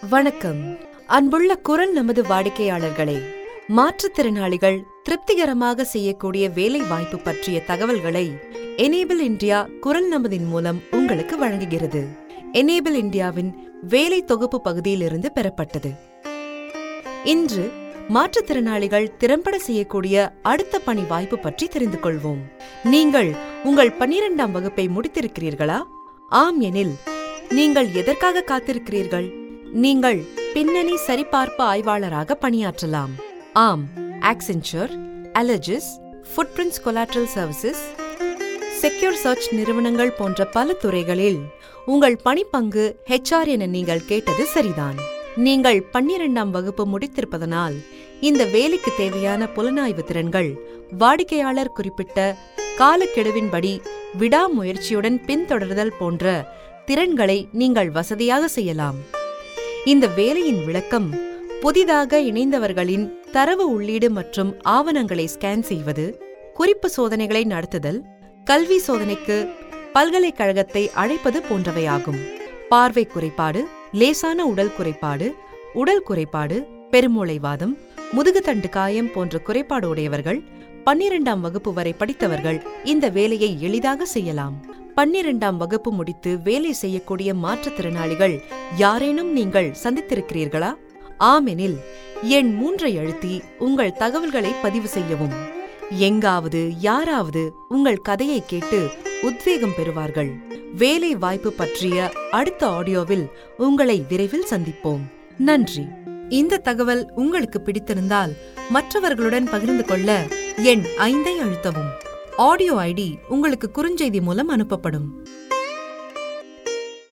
வணக்கம் அன்புள்ள குரல் நமது வாடிக்கையாளர்களே மாற்றுத்திறனாளிகள் திருப்திகரமாக செய்யக்கூடிய வேலை வாய்ப்பு பற்றிய தகவல்களை எனேபிள் இந்தியா குரல் நமதின் மூலம் உங்களுக்கு வழங்குகிறது எனேபிள் இந்தியாவின் வேலை தொகுப்பு பகுதியிலிருந்து பெறப்பட்டது இன்று மாற்றுத்திறனாளிகள் திறம்பட செய்யக்கூடிய அடுத்த பணி வாய்ப்பு பற்றி தெரிந்து கொள்வோம் நீங்கள் உங்கள் பன்னிரெண்டாம் வகுப்பை முடித்திருக்கிறீர்களா ஆம் எனில் நீங்கள் எதற்காக காத்திருக்கிறீர்கள் நீங்கள் பின்னணி சரிபார்ப்பு ஆய்வாளராக பணியாற்றலாம் ஆம் Accenture Allegis Footprints Collateral Services Secure Search நிறுவனங்கள் போன்ற பல துறைகளில் உங்கள் பணிப்பங்கு ஹெச்ஆர் என நீங்கள் கேட்டது சரிதான் நீங்கள் பன்னிரெண்டாம் வகுப்பு முடித்திருப்பதனால் இந்த வேலைக்கு தேவையான புலனாய்வு திறன்கள் வாடிக்கையாளர் குறிப்பிட்ட காலக்கெடுவின்படி விடாமுயற்சியுடன் பின்தொடர்தல் போன்ற திறன்களை நீங்கள் வசதியாக செய்யலாம் இந்த வேலையின் விளக்கம் புதிதாக இணைந்தவர்களின் தரவு உள்ளீடு மற்றும் ஆவணங்களை ஸ்கேன் செய்வது குறிப்பு சோதனைகளை நடத்துதல் கல்வி சோதனைக்கு பல்கலைக்கழகத்தை அழைப்பது போன்றவையாகும் பார்வை குறைபாடு லேசான உடல் குறைபாடு உடல் குறைபாடு பெருமூளைவாதம் முதுகுத்தண்டு காயம் போன்ற குறைபாடு உடையவர்கள் பன்னிரெண்டாம் வகுப்பு வரை படித்தவர்கள் இந்த வேலையை எளிதாக செய்யலாம் பன்னிரெண்டாம் வகுப்பு முடித்து வேலை செய்யக்கூடிய மாற்றுத்திறனாளிகள் யாரேனும் நீங்கள் சந்தித்திருக்கிறீர்களா ஆமெனில் எண் மூன்றை அழுத்தி உங்கள் தகவல்களை பதிவு செய்யவும் எங்காவது யாராவது உங்கள் கதையை கேட்டு உத்வேகம் பெறுவார்கள் வேலை வாய்ப்பு பற்றிய அடுத்த ஆடியோவில் உங்களை விரைவில் சந்திப்போம் நன்றி இந்த தகவல் உங்களுக்கு பிடித்திருந்தால் மற்றவர்களுடன் பகிர்ந்து கொள்ள எண் ஐந்தை அழுத்தவும் ஆடியோ ஐடி உங்களுக்கு குறுஞ்செய்தி மூலம் அனுப்பப்படும்